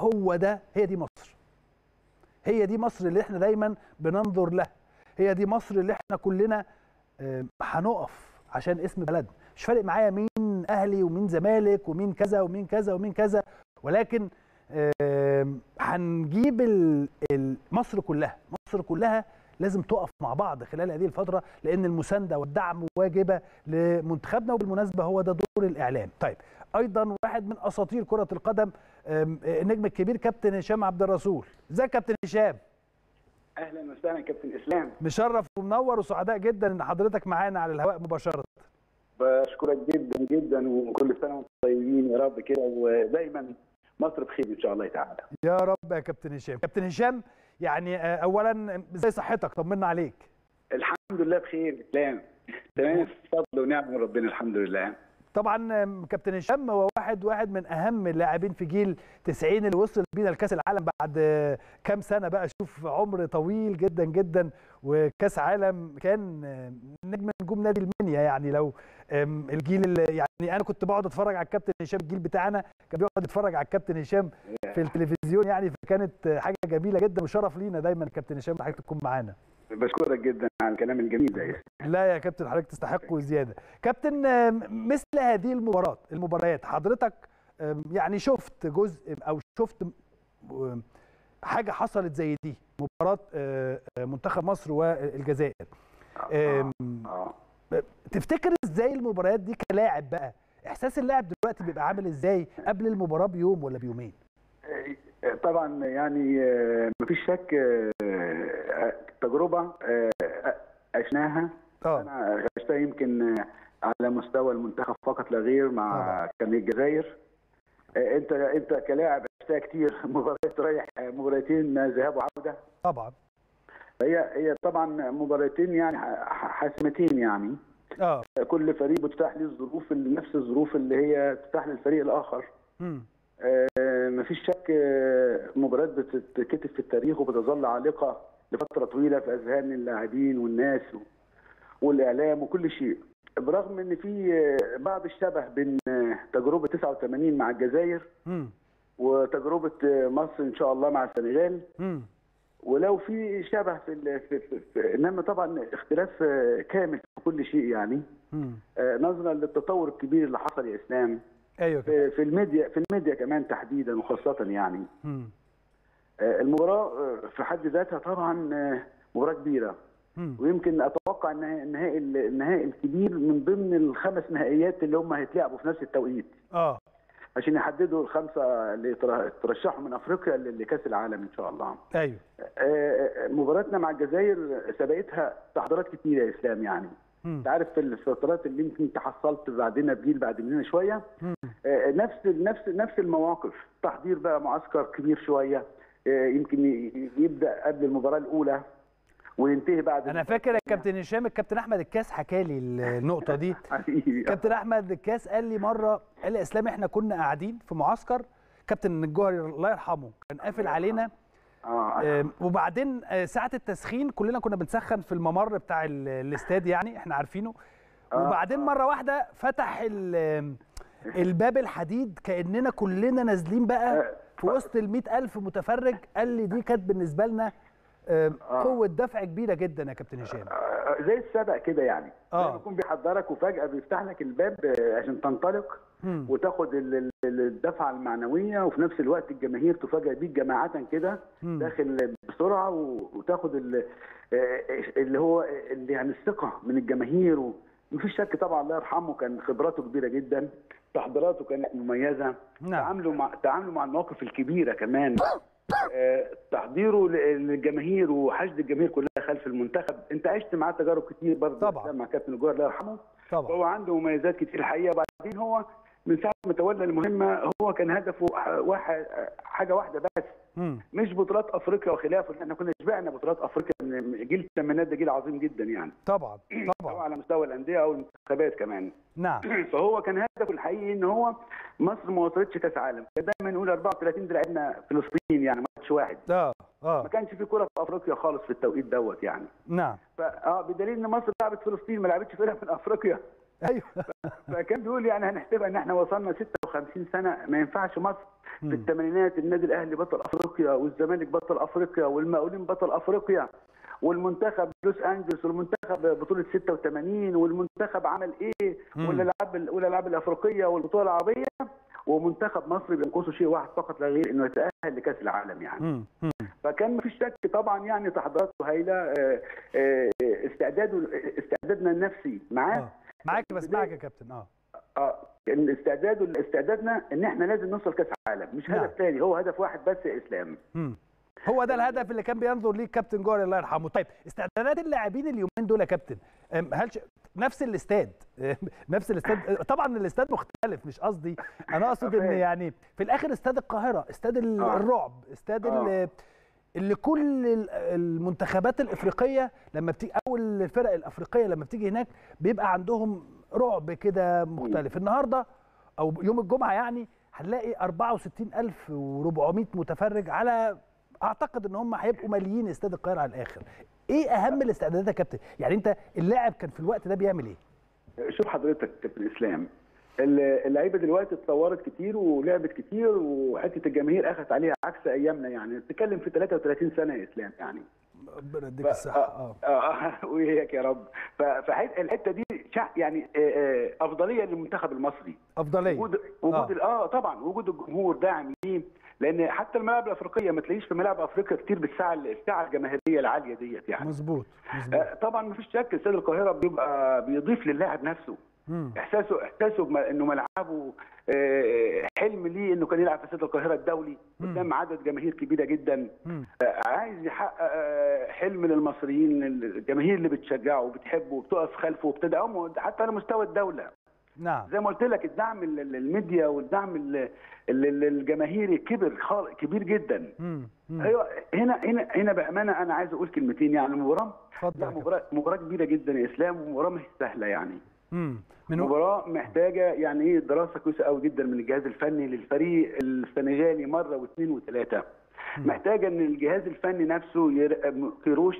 هو ده هي دي مصر هي دي مصر اللي احنا دايما بننظر لها هي دي مصر اللي احنا كلنا آه، هنقف عشان اسم بلدنا مش فارق معايا مين اهلي ومين زمالك ومين كذا ومين كذا ومين كذا ولكن آم، هنجيب ال- ال- مصر كلها مصر كلها لازم تقف مع بعض خلال هذه الفترة لأن المساندة والدعم واجبة لمنتخبنا وبالمناسبة هو ده دور الإعلام طيب أيضا واحد من أساطير كرة القدم آم، النجم الكبير كابتن هشام عبد الرسول ازيك يا كابتن هشام اهلا وسهلا كابتن اسلام مشرف ومنور وسعداء جدا ان حضرتك معانا على الهواء مباشرة بشكرك جدا جدا وكل سنه وانتم طيبين يا رب كده ودايما مصر بخير ان شاء الله تعالى يا رب يا كابتن هشام كابتن هشام يعني آه، اولا ازاي صحتك طمنا عليك الحمد لله بخير اسلام تمام فضل ونعم من ربنا الحمد لله طبعا آم، كابتن هشام هو واحد واحد من اهم اللاعبين في جيل 90 اللي وصل بينا لكاس العالم بعد آه، كام سنه بقى شوف عمر طويل جدا جدا وكاس عالم كان آه، نجم نجوم نادي المنيا يعني لو آم، الجيل اللي يعني انا كنت بقعد اتفرج على الكابتن هشام الجيل بتاعنا كان بيقعد يتفرج على الكابتن هشام في التلفزيون يعني فكانت آه، حاجه جميله جدا وشرف لينا دايما كابتن هشام حضرتك تكون معانا بشكرك جدا على الكلام الجميل ده يا إسلام. لا يا كابتن حضرتك تستحق وزياده كابتن آم، مثل هذه المباراه المباريات حضرتك آم، يعني شفت جزء او شفت آم، حاجه حصلت زي دي مباراه آه، آه، منتخب مصر والجزائر آم، اه تفتكر ازاي المباريات دي كلاعب بقى احساس اللاعب دلوقتي بيبقى عامل ازاي قبل المباراه بيوم ولا بيومين آه، طبعا يعني آه، مفيش شك آه، تجربه آه، عشناها اه انا عشتها يمكن على مستوى المنتخب فقط لا غير مع طبعا. كان الجزائر آه، انت انت كلاعب عشتها كتير مباريات رايح آه، مباراتين ذهاب وعوده طبعا هي هي طبعا مباراتين يعني ح- حاسمتين يعني اه كل فريق بتتاح له الظروف اللي نفس الظروف اللي هي تتاح للفريق الاخر مم. آه، مفيش شك آه، مباريات بتتكتب في التاريخ وبتظل عالقه لفتره طويله في اذهان اللاعبين والناس و- والاعلام وكل شيء برغم ان في آه، بعض الشبه بين آه، تجربه 89 مع الجزائر مم. وتجربه آه، مصر ان شاء الله مع السنغال مم. ولو في شبه في, ال- في, في, في انما طبعا اختلاف آه، كامل في كل شيء يعني مم. آه، نظرا للتطور الكبير اللي حصل يا اسلام ايوه كده في في الميديا في الميديا كمان تحديدا وخاصه يعني مم. آه، المباراه آه، في حد ذاتها طبعا آه، مباراه كبيره مم. ويمكن اتوقع ان النهائي النهائي الكبير من ضمن الخمس نهائيات اللي هم هيتلعبوا في نفس التوقيت اه عشان يحددوا الخمسه اللي تر- ترشحوا من افريقيا ل- لكاس العالم ان شاء الله. ايوه آه، مباراتنا مع الجزائر سبقتها تحضيرات كتيره يا اسلام يعني. مم. انت عارف في الفترات اللي يمكن تحصلت بعدنا بجيل بعد مننا شويه مم. آه، نفس نفس نفس المواقف تحضير بقى معسكر كبير شويه آه، يمكن ي- يبدا قبل المباراه الاولى وينتهي بعد انا فاكر يا كابتن هشام الكابتن احمد الكاس حكى لي النقطه دي حبيبي كابتن احمد الكاس قال لي مره قال لي اسلام احنا كنا قاعدين في معسكر كابتن الجوهري الله يرحمه كان قافل علينا اه آم، وبعدين آه، ساعه التسخين كلنا كنا بنسخن في الممر بتاع ال- الاستاد يعني احنا عارفينه آه، وبعدين مره واحده فتح ال- آم، الباب الحديد كاننا كلنا نازلين بقى آه، في وسط ال ألف متفرج قال لي دي كانت بالنسبه لنا آم، آه. قوه دفع كبيره جدا يا كابتن هشام آه، زي السبق كده يعني آه. زي ما يكون بيحضرك وفجاه بيفتح لك الباب آه، عشان تنطلق مم. وتاخد ال- ال- الدفعه المعنويه وفي نفس الوقت الجماهير تفاجئ بيك جماعه كده مم. داخل بسرعه و- وتاخد ال- آه، اللي هو اللي يعني الثقه من الجماهير و- مفيش شك طبعا الله يرحمه كان خبراته كبيره جدا تحضيراته كانت مميزه نعم. تعامله مع تعامله مع المواقف الكبيره كمان آه، تحضيره ل- للجماهير وحشد الجماهير كلها خلف المنتخب انت عشت معاه تجارب كتير برضه طبعا. مع كابتن الجوهر الله يرحمه طبعا هو عنده مميزات كتير الحقيقه وبعدين هو من ساعه ما تولى المهمه هو كان هدفه واحد حاجه واحده بس مم. مش بطولات افريقيا وخلافه احنا كنا شبعنا بطولات افريقيا من جيل الثمانينات ده جيل عظيم جدا يعني طبعا سواء طبعا على مستوى الانديه او المنتخبات كمان نعم فهو كان هدفه الحقيقي ان هو مصر ما وصلتش كاس عالم كان دايما نقول 34 دي لعبنا فلسطين يعني ماتش واحد اه ما اه كانش في كوره في افريقيا خالص في التوقيت دوت يعني نعم فاه بدليل ان مصر لعبت فلسطين ما لعبتش فرقه من افريقيا ايوه فكان بيقول يعني هنحسبها ان احنا وصلنا 56 سنه ما ينفعش مصر في الثمانينات النادي الاهلي بطل افريقيا والزمالك بطل افريقيا والمقاولين بطل افريقيا والمنتخب لوس انجلوس والمنتخب بطوله 86 والمنتخب عمل ايه مم. والالعاب والالعاب الافريقيه والبطوله العربيه ومنتخب مصر بينقصه شيء واحد فقط لا غير انه يتاهل لكاس العالم يعني مم. مم. فكان مفيش شك طبعا يعني تحضيراته هايله آه، آه، استعداده استعدادنا النفسي معاه آه. معاك بس معاك يا كابتن اه اه ان استعداده استعدادنا ان احنا لازم نوصل كاس عالم مش نعم. هدف تاني هو هدف واحد بس يا اسلام مم. هو ده الهدف اللي كان بينظر ليه الكابتن جوهر الله يرحمه طيب استعدادات اللاعبين اليومين دول يا كابتن أم، هل ش... نفس الاستاد نفس الاستاد طبعا الاستاد مختلف مش قصدي انا اقصد ان فاهم. يعني في الاخر استاد القاهره استاد ال- آه. الرعب استاد آه. ال- اللي كل ال- المنتخبات الافريقيه لما بتيجي او الفرق الافريقيه لما بتيجي هناك بيبقى عندهم رعب كده مختلف النهارده او يوم الجمعه يعني هنلاقي 64400 متفرج على اعتقد ان هم هيبقوا ماليين استاد القاهره على الاخر ايه اهم الاستعدادات يا كابتن يعني انت اللاعب كان في الوقت ده بيعمل ايه شوف حضرتك كابتن اسلام اللعيبه دلوقتي اتطورت كتير ولعبت كتير وحته الجماهير اخذت عليها عكس ايامنا يعني بتتكلم في 33 سنه يا اسلام يعني ربنا يديك ف- الصحه اه اه اه وياك يا رب فالحته دي شع- يعني آه، آه، افضليه للمنتخب المصري افضليه وجود وجود آه. اه. اه طبعا وجود الجمهور داعم ليه لان حتى الملاعب الافريقيه ما تلاقيش في ملاعب افريقيا كتير بالساعه الساعه الجماهيريه العاليه ديت يعني مظبوط مظبوط آه طبعا ما فيش شك استاد القاهره بيبقى بيضيف للاعب نفسه مم. احساسه احساسه بم- انه ملعبه آه، حلم ليه انه كان يلعب في استاد القاهره الدولي قدام عدد جماهير كبيره جدا مم. آه، عايز يحقق آه، حلم للمصريين الجماهير اللي بتشجعه وبتحبه وبتقف خلفه وبتدعمه حتى على مستوى الدوله نعم زي ما قلت لك الدعم ال- ال- الميديا والدعم ال- ال- ال- الجماهيري كبر خال- كبير جدا مم. مم. ايوه هنا هنا هنا بامانه انا عايز اقول كلمتين يعني المباراه اتفضل لا يا كابتن. مباراه مباراه كبيره جدا يا اسلام ومباراه مش سهله يعني مم. من و... مباراه محتاجه يعني ايه دراسه كويسه قوي جدا من الجهاز الفني للفريق السنغالي مره واثنين وثلاثه محتاجه ان الجهاز الفني نفسه ير... كيروش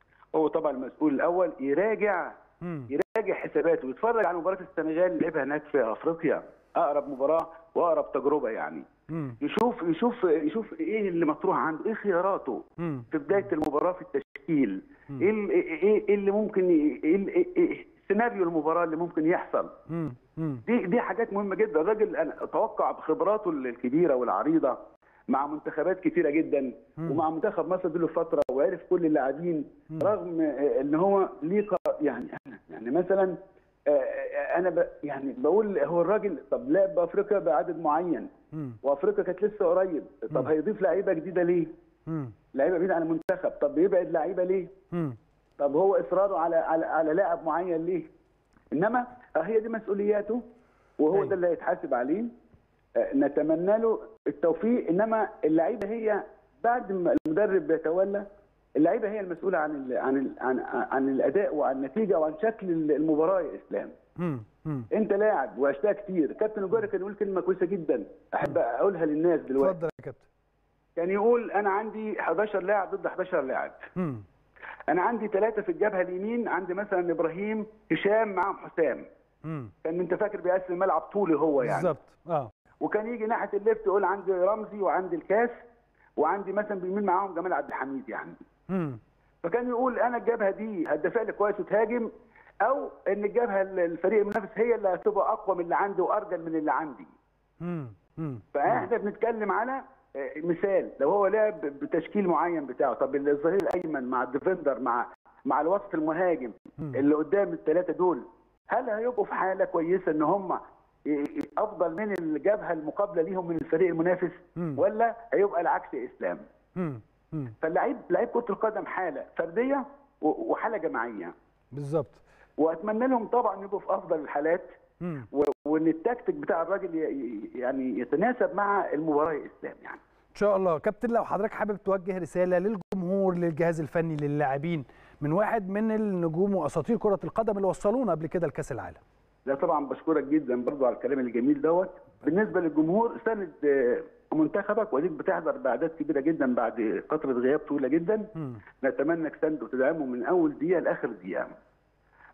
هو طبعا المسؤول الاول يراجع مم. يراجع حساباته ويتفرج على مباراه السنغال اللي لعبها هناك في افريقيا اقرب مباراه واقرب تجربه يعني مم. يشوف يشوف يشوف ايه اللي مطروح عنده ايه خياراته مم. في بدايه المباراه في التشكيل ايه ال- ايه إيه اللي ممكن ي- ايه ال- إيه- إيه سيناريو المباراه اللي ممكن يحصل مم. مم. دي دي حاجات مهمه جدا الراجل انا اتوقع بخبراته الكبيره والعريضه مع منتخبات كتيره جدا ومع منتخب مصر دي له فتره وعرف كل اللاعبين رغم آه، ان هو ليه ق- يعني يعني مثلا آه، آه، انا ب يعني بقول هو الراجل طب لعب بافريقيا بعدد معين مم. وافريقيا كانت لسه قريب طب هيضيف لعيبه جديده ليه؟ مم. لعيبه بعيده عن المنتخب طب بيبعد لعيبه ليه؟ مم. طب هو اصراره على على على لاعب معين ليه؟ انما هي دي مسؤولياته وهو أيوة. ده اللي هيتحاسب عليه آه، نتمنى له التوفيق انما اللعيبه هي بعد ما المدرب بيتولى اللعيبه هي المسؤوله عن ال عن ال عن, عن الاداء وعن النتيجه وعن شكل المباراه يا اسلام مم. مم. انت لاعب وعشتها كتير كابتن الجوهري كان يقول كلمه كويسه جدا احب اقولها للناس دلوقتي اتفضل يا كابتن كان يقول انا عندي 11 لاعب ضد 11 لاعب مم. انا عندي ثلاثه في الجبهه اليمين عندي مثلا ابراهيم هشام معاهم حسام مم. كان انت فاكر بيقسم الملعب طولي هو يعني بالظبط اه وكان يجي ناحيه الليفت يقول عندي رمزي وعندي الكاس وعندي مثلا بيمين معاهم جمال عبد الحميد يعني مم. فكان يقول انا الجبهه دي هتدافع لي كويس وتهاجم او ان الجبهه الفريق المنافس هي اللي هتبقى اقوى من اللي عندي وارجل من اللي عندي مم. مم. فاحنا بنتكلم على آه، مثال لو هو لعب بتشكيل معين بتاعه طب الظهير الايمن مع الديفندر مع مع الوسط المهاجم مم. اللي قدام الثلاثه دول هل هيبقوا في حاله كويسه ان هم ي- ي- افضل من الجبهه المقابله ليهم من الفريق المنافس مم. ولا هيبقى العكس يا اسلام مم. مم. فاللعيب لعيب كره القدم حاله فرديه و- وحاله جماعيه بالظبط واتمنى لهم طبعا يبقوا في افضل الحالات مم. و- وان التكتيك بتاع الراجل ي- ي- يعني يتناسب مع المباراه يا اسلام يعني ان شاء الله كابتن لو حضرتك حابب توجه رساله للجمهور للجهاز الفني للاعبين من واحد من النجوم واساطير كره القدم اللي وصلونا قبل كده لكاس العالم لا طبعا بشكرك جدا برضو على الكلام الجميل دوت بالنسبه للجمهور سند آه، منتخبك وديك بتحضر باعداد كبيره جدا بعد فتره غياب طويله جدا مم. نتمنى تسنده وتدعمه من اول دقيقه لاخر دقيقه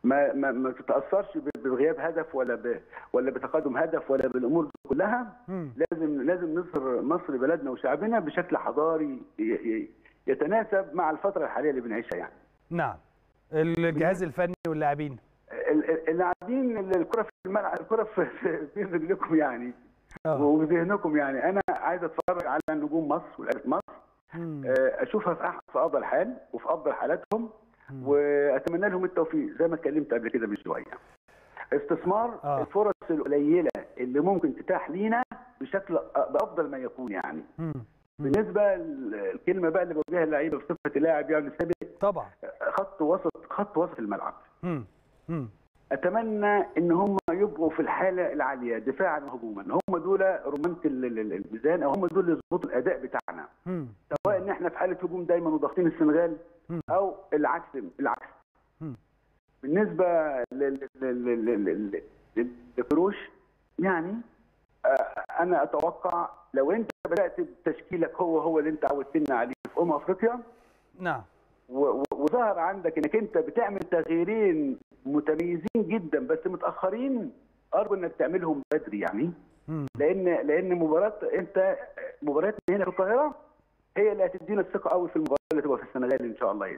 ما ما, ما تتاثرش ب- بغياب هدف ولا ب ولا بتقدم هدف ولا بالامور دي كلها مم. لازم لازم نظهر مصر بلدنا وشعبنا بشكل حضاري ي- ي- يتناسب مع الفتره الحاليه اللي بنعيشها يعني نعم الجهاز الفني واللاعبين ال- ال- اللاعبين ال- الكره في الملعب الكره في في- في رجلكم يعني اه وفي ذهنكم يعني انا عايز اتفرج على نجوم مصر ولعيبه مصر مم. آه، اشوفها في أح- في افضل حال وفي افضل حالاتهم مم. واتمنى لهم التوفيق زي ما اتكلمت قبل كده من شويه استثمار آه. الفرص القليله اللي ممكن تتاح لينا بشكل أ- بافضل ما يكون يعني مم. مم. بالنسبه الكلمه بقى اللي بوجهها اللعيبه بصفه لاعب يعني سابق طبعا خط وسط خط وسط الملعب مم. مم. اتمنى ان هم يبقوا في الحاله العاليه دفاعا وهجوما هم دول رمانه ال- ال- ال- الميزان او هم دول اللي يظبطوا الاداء بتاعنا مم. سواء ان احنا في حاله هجوم دايما وضاغطين السنغال مم. او العكس العكس مم. بالنسبه لل- لل- لل- لل- لل- لكروش يعني آه، انا اتوقع لو انت بدات بتشكيلك هو هو اللي انت عودتنا عليه في امم افريقيا نعم و- و- وظهر عندك انك انت بتعمل تغييرين متميزين جدا بس متاخرين ارجو انك تعملهم بدري يعني مم. لان لان مباراه انت مباراتنا هنا في القاهره هي اللي هتدينا الثقه قوي في المباراه اللي تبقى في السنغال ان شاء الله يعني.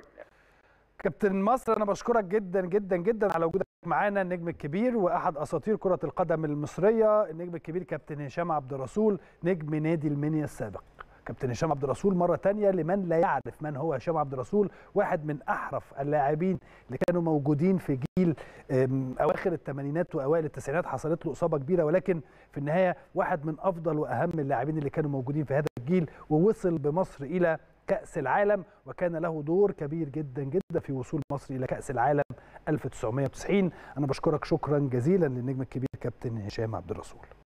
كابتن مصر انا بشكرك جدا جدا جدا على وجودك معانا النجم الكبير واحد اساطير كره القدم المصريه النجم الكبير كابتن هشام عبد الرسول نجم نادي المنيا السابق كابتن هشام عبد الرسول مره تانية لمن لا يعرف من هو هشام عبد الرسول واحد من احرف اللاعبين اللي كانوا موجودين في جيل أم، اواخر الثمانينات واوائل التسعينات حصلت له اصابه كبيره ولكن في النهايه واحد من افضل واهم اللاعبين اللي كانوا موجودين في هذا الجيل ووصل بمصر الى كأس العالم وكان له دور كبير جدا جدا في وصول مصر إلى كأس العالم 1990 أنا بشكرك شكرا جزيلا للنجم الكبير كابتن هشام عبد الرسول